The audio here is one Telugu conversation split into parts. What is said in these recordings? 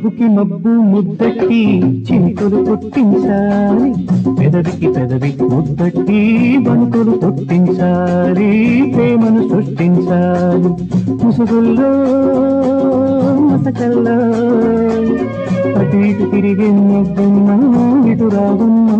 మబ్బుకి మబ్బు ముద్దట్టి చినుకులు పుట్టించాలి పెదవికి పెదవి ముద్దట్టి బనుకులు పుట్టించాలి ప్రేమను సృష్టించాలి ముసుగుల్లో మసకల్లో అటు ఇటు తిరిగి నవ్వున్నా ఇటు రావున్నా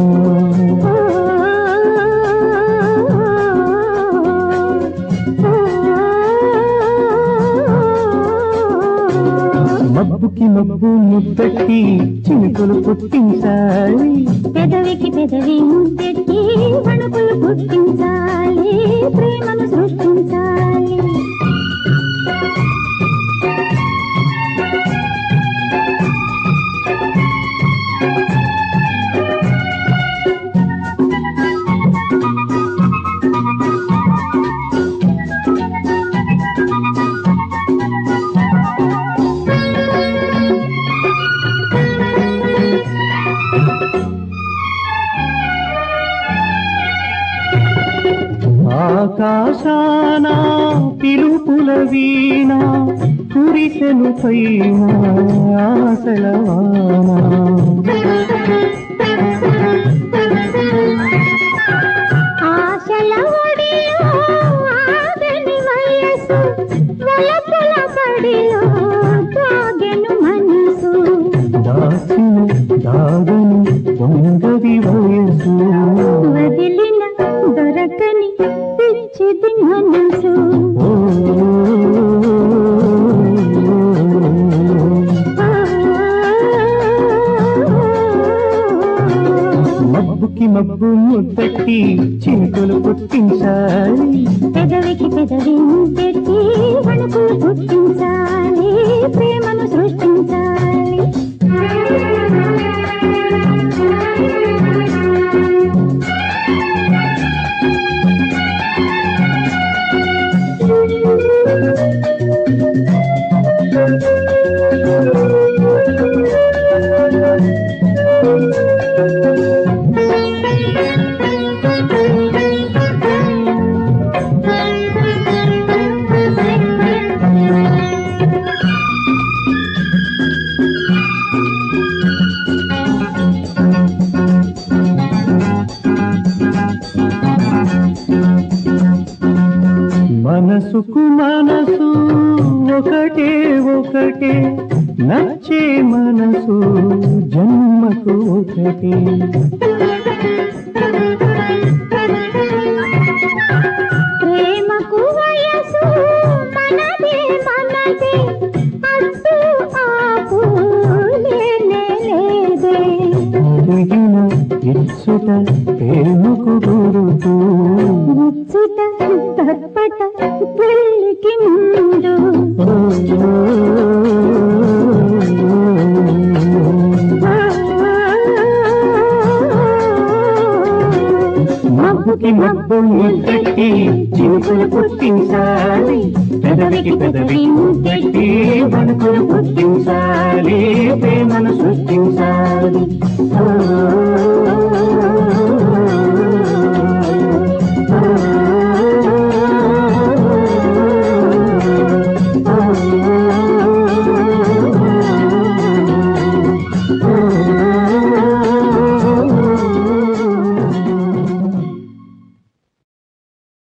మబ్బుకి మబ్బు ముద్దట్టి చినుకులు పుట్టించాలి పెదవికి పెదవి ముద్దెట్టి వణుకులు పుట్టించాలి ప్రేమను సృష్టించాలి ఆకాశాన పిలుపుల వీణ కురిసెను పైన ఆశలవాన ఆశల ఒడిలో ఆగని వయసు వలపుల పడిలో తాగెను మనసు దాచిన దాగని పొంగది వయసు వదిలిన దొరకని పిచ్చిది మనసు ఓ, మబ్బుకి మబ్బు ముద్దట్టి చినుకులు పుట్టించాలి పెదవికి పెదవి ముద్దెట్టి వణుకులు పుట్టించాలి ప్రేమను సృష్టించాలి మనసుకు మనసు ఒకటే ఒకటే నచ్చే మనసు జన్మకు ఒకటే ప్రేమకు వయసు మనదే మనదే అడ్డు ఆపు లేనే లేదే అడిగిన ఇచ్చుట ప్రేమకు గురుతూ ముచ్చుట తప్పట పెళ్ళికి ముందు మబ్బుకి మబ్బు ముద్దట్టి చినుకులు పుట్టించాలి పెదవికి పెదవి ముద్దట్టి వణుకులు పుట్టించాలి ప్రేమను సృష్టించాలి ఓ